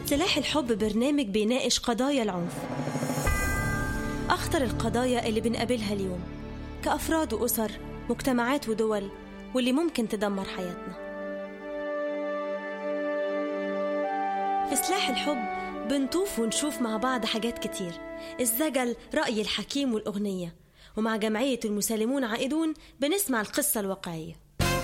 سلاح الحب برنامج بيناقش قضايا العنف أخطر القضايا اللي بنقابلها اليوم كأفراد وأسر مجتمعات ودول واللي ممكن تدمر حياتنا في سلاح الحب بنطوف ونشوف مع بعض حاجات كتير الزجل رأي الحكيم والأغنية ومع جمعية المسالمون عائدون بنسمع القصة الواقعية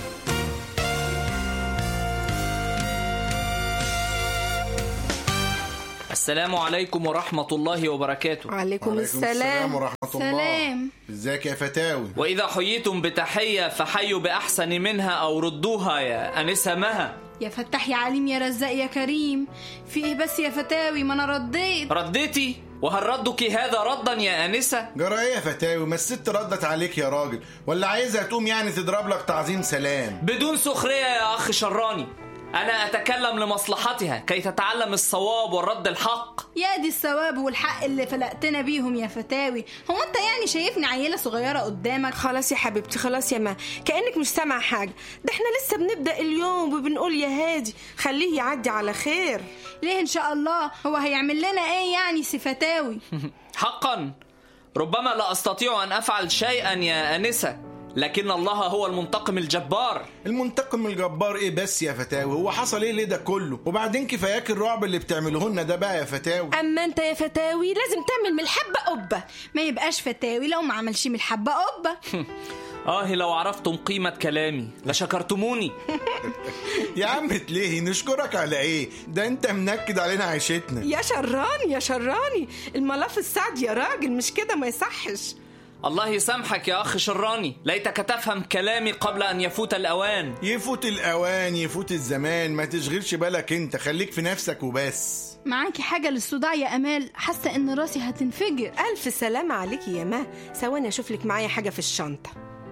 السلام عليكم ورحمة الله وبركاته وعليكم وعليكم السلام ورحمة الله سلام. ازيك يا فتاوي وإذا حييتم بتحية فحيوا بأحسن منها أو ردوها يا أنسة مها يا فتاح يا عليم يا رزاق يا كريم في ايه بس يا فتاوي ما انا رديت رديتي وهل ردك هذا ردا يا أنسة جرى ايه يا فتاوي ما الست ردت عليك يا راجل ولا عايزها تقوم يعني تضرب لك تعظيم سلام بدون سخرية يا أخ شراني أنا أتكلم لمصلحتها كي تتعلم الصواب والرد الحق يا دي الثواب والحق اللي فلقتنا بيهم يا فتاوي هو انت يعني شايفني عيلة صغيرة قدامك خلاص يا حبيبتي خلاص يا ما كأنك مش سامعة حاجة ده احنا لسه بنبدأ اليوم وبنقول يا هادي خليه يعدي على خير ليه ان شاء الله هو هيعمل لنا ايه يعني سي فتاوي حقا ربما لا أستطيع أن أفعل شيئا يا أنسة لكن الله هو المنتقم الجبار المنتقم الجبار ايه بس يا فتاوي هو حصل ايه ليه ده كله وبعدين كفاياك الرعب اللي بتعمله لنا ده بقى يا فتاوي أما أنت يا فتاوي لازم تعمل من الحبة قبة ما يبقاش فتاوي لو ما عملش من الحبة قبة آه لو عرفتم قيمة كلامي لشكرتموني يا عم تلهي نشكرك على ايه ده انت منكد علينا عيشتنا يا شراني يا شراني الملف السعد يا راجل مش كده ما يصحش الله يسامحك يا أخ شراني ليتك تفهم كلامي قبل أن يفوت الأوان يفوت الاوان يفوت الزمان ما تشغلش بالك انت خليك في نفسك وبس معاكي حاجة للصداع يا امال حاسة ان راسي هتنفجر ألف سلامة عليكي يا ما ثواني أشوف لك معايا حاجة في الشنطة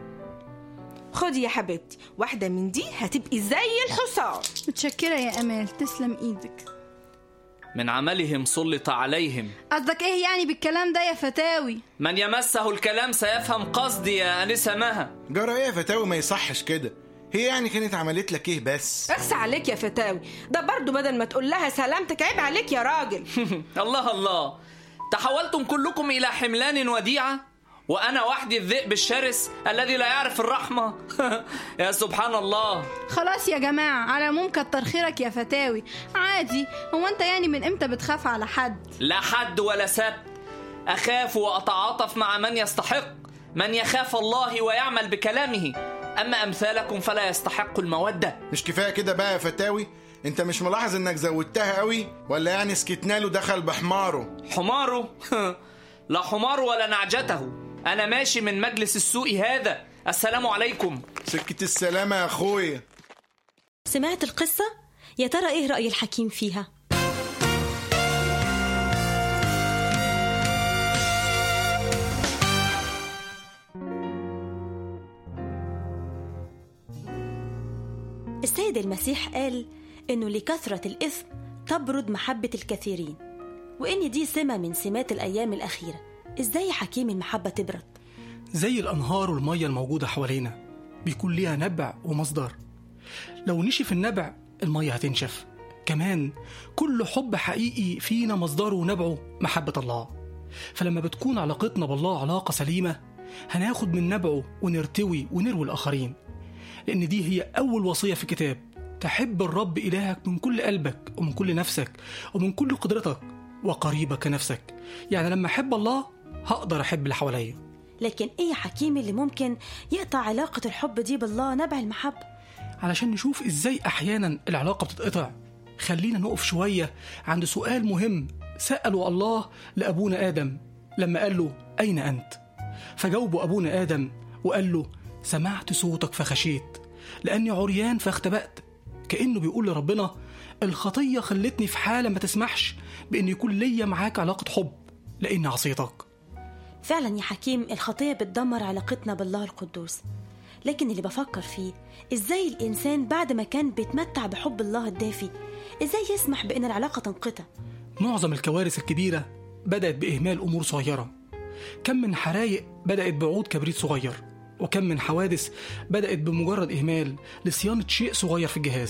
خدي يا حبيبتي واحدة من دي هتبقي زي الحصان متشكرة يا امال تسلم ايدك من عملهم سلط عليهم قصدك ايه يعني بالكلام ده يا فتاوي من يمسه الكلام سيفهم قصدي يا أنسة مها جرى ايه يا فتاوي ما يصحش كده هي يعني كانت عملت لك ايه بس بس عليك يا فتاوي ده برضو بدل ما تقول لها سلامتك عيب عليك يا راجل الله الله تحولتم كلكم إلى حملان وديعة وأنا وحدي الذئب الشرس الذي لا يعرف الرحمة يا سبحان الله خلاص يا جماعة على العموم كتر خيرك يا فتاوي عادي هو انت يعني من امتى بتخاف على حد لا حد ولا سب أخاف وأتعاطف مع من يستحق من يخاف الله ويعمل بكلامه أما أمثالكم فلا يستحق المودة مش كفايه كده بقى يا فتاوي انت مش ملاحظ انك زودتها قوي ولا يعني سكتنا له دخل بحماره حماره لا حمار ولا نعجته أنا ماشي من مجلس السوء هذا السلام عليكم سكة السلامة يا اخويا سمعت القصة؟ يا ترى إيه رأي الحكيم فيها؟ السيد المسيح قال إنه لكثرة الإثم تبرد محبة الكثيرين وإن دي سمة من سمات الأيام الأخيرة إزاي حكيم المحبة تبرد؟ زي الأنهار والمية الموجودة حوالينا بيكون ليها نبع ومصدر لو نشف النبع المية هتنشف كمان كل حب حقيقي فينا مصدره ونبعه محبة الله فلما بتكون علاقتنا بالله علاقة سليمة هناخد من نبعه ونرتوي ونروي الآخرين لأن دي هي أول وصية في الكتاب تحب الرب إلهك من كل قلبك ومن كل نفسك ومن كل قدرتك وقريبك كنفسك يعني لما أحب الله هقدر أحب اللي حواليا لكن إيه يا حكيم اللي ممكن يقطع علاقة الحب دي بالله نبع المحبة؟ علشان نشوف ازاي احيانا العلاقه بتتقطع خلينا نقف شويه عند سؤال مهم ساله الله لابونا ادم لما قال له اين انت فجاوبه ابونا ادم وقال له سمعت صوتك فخشيت لاني عريان فاختبأت كانه بيقول لربنا الخطيه خلتني في حاله ما تسمحش بان يكون ليا معاك علاقه حب لاني عصيتك فعلا يا حكيم الخطية بتدمر علاقتنا بالله القدوس لكن اللي بفكر فيه ازاي الانسان بعد ما كان بيتمتع بحب الله الدافي ازاي يسمح بان العلاقة تنقطع معظم الكوارث الكبيرة بدأت بإهمال أمور صغيرة كم من حرايق بدأت بعود كبريت صغير وكم من حوادث بدأت بمجرد إهمال لصيانة شيء صغير في الجهاز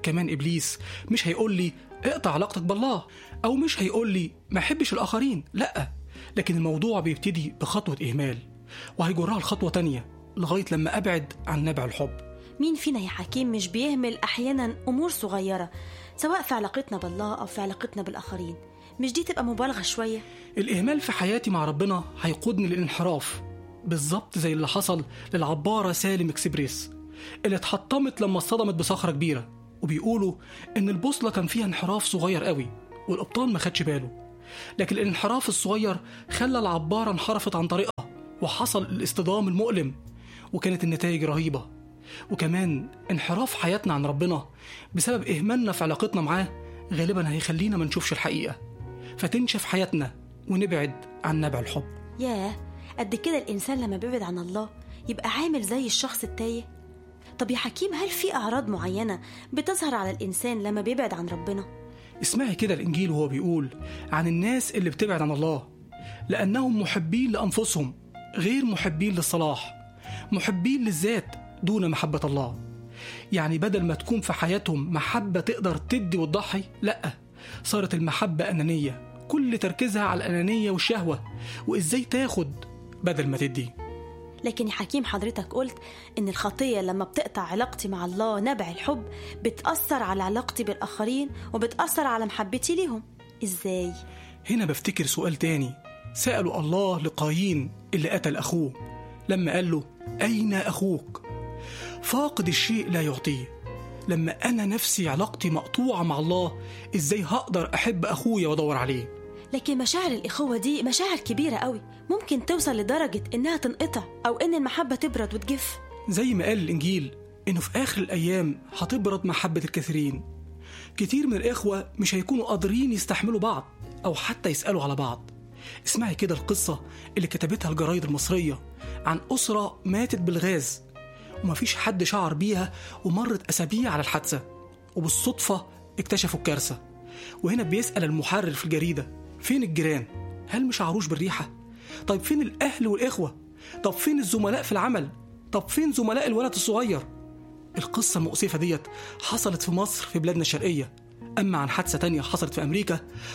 كمان إبليس مش هيقول لي اقطع علاقتك بالله أو مش هيقول لي ما أحبش الآخرين لأ لكن الموضوع بيبتدي بخطوة إهمال وهيجرها لخطوة تانية لغاية لما أبعد عن نبع الحب مين فينا يا حكيم مش بيهمل أحيانا أمور صغيرة سواء في علاقتنا بالله أو في علاقتنا بالآخرين مش دي تبقى مبالغة شوية الإهمال في حياتي مع ربنا هيقودني للانحراف بالظبط زي اللي حصل للعبارة سالم اكسبريس اللي اتحطمت لما اصطدمت بصخرة كبيرة وبيقولوا إن البوصلة كان فيها انحراف صغير قوي والقبطان ما خدش باله لكن الانحراف الصغير خلى العبارة انحرفت عن طريقها وحصل الاصطدام المؤلم وكانت النتائج رهيبة وكمان انحراف حياتنا عن ربنا بسبب إهمالنا في علاقتنا معاه غالبا هيخلينا ما نشوفش الحقيقة فتنشف حياتنا ونبعد عن نبع الحب ياه قد كده الإنسان لما بيبعد عن الله يبقى عامل زي الشخص التايه طب يا حكيم هل في أعراض معينة بتظهر على الإنسان لما بيبعد عن ربنا؟ اسمعي كده الإنجيل وهو بيقول عن الناس اللي بتبعد عن الله لأنهم محبين لأنفسهم غير محبين للصلاح محبين للذات دون محبة الله يعني بدل ما تكون في حياتهم محبة تقدر تدي وتضحي لأ صارت المحبة أنانية كل تركيزها على الأنانية والشهوة وإزاي تاخد بدل ما تدي لكن يا حكيم حضرتك قلت إن الخطية لما بتقطع علاقتي مع الله نبع الحب بتأثر على علاقتي بالآخرين وبتأثر على محبتي ليهم إزاي؟ هنا بفتكر سؤال تاني سألوا الله لقايين اللي قتل أخوه لما قال له أين أخوك؟ فاقد الشيء لا يعطيه لما أنا نفسي علاقتي مقطوعة مع الله إزاي هقدر أحب أخويا وأدور عليه لكن مشاعر الإخوة دي مشاعر كبيرة قوي ممكن توصل لدرجة إنها تنقطع أو إن المحبة تبرد وتجف زي ما قال الإنجيل إنه في آخر الأيام هتبرد محبة الكثيرين كتير من الإخوة مش هيكونوا قادرين يستحملوا بعض أو حتى يسألوا على بعض اسمعي كده القصة اللي كتبتها الجرايد المصرية عن أسرة ماتت بالغاز ومفيش حد شعر بيها ومرت أسابيع على الحادثة وبالصدفة اكتشفوا الكارثة وهنا بيسأل المحرر في الجريدة فين الجيران؟ هل مش عروش بالريحة؟ طيب فين الأهل والإخوة؟ طب فين الزملاء في العمل؟ طب فين زملاء الولد الصغير؟ القصة المؤسفة ديت حصلت في مصر في بلادنا الشرقية أما عن حادثة تانية حصلت في أمريكا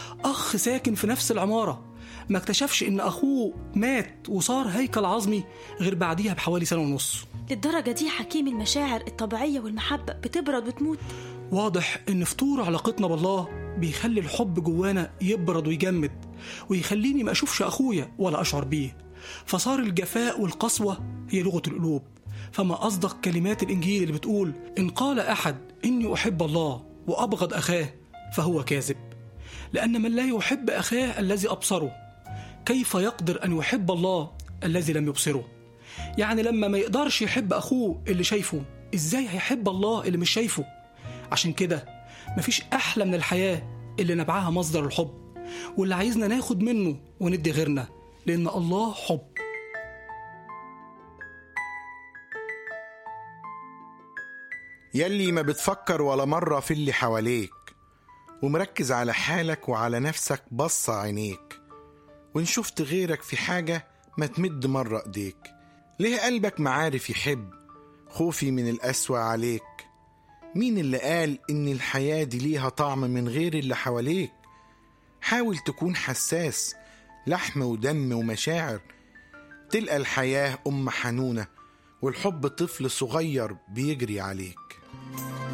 أخ ساكن في نفس العمارة ما اكتشفش إن أخوه مات وصار هيكل عظمي غير بعديها بحوالي سنة ونص للدرجة دي حكيم المشاعر الطبيعية والمحبة بتبرد وتموت واضح إن فطور علاقتنا بالله بيخلي الحب جوانا يبرد ويجمد ويخليني ما أشوفش أخويا ولا أشعر بيه فصار الجفاء والقسوة هي لغة القلوب فما أصدق كلمات الإنجيل اللي بتقول إن قال أحد إني أحب الله وأبغض أخاه فهو كاذب لأن من لا يحب أخاه الذي أبصره كيف يقدر أن يحب الله الذي لم يبصره يعني لما ما يقدرش يحب أخوه اللي شايفه إزاي هيحب الله اللي مش شايفه عشان كده مفيش أحلى من الحياة اللي نبعها مصدر الحب واللي عايزنا ناخد منه وندي غيرنا لأن الله حب يلي ما بتفكر ولا مرة في اللي حواليك ومركز على حالك وعلى نفسك بص عينيك وإن شفت غيرك في حاجة ما تمد مرة إيديك ليه قلبك معارف يحب خوفي من القسوة عليك مين اللي قال إن الحياة دي ليها طعم من غير اللي حواليك حاول تكون حساس لحم ودم ومشاعر تلقى الحياة أم حنونة والحب طفل صغير بيجري عليك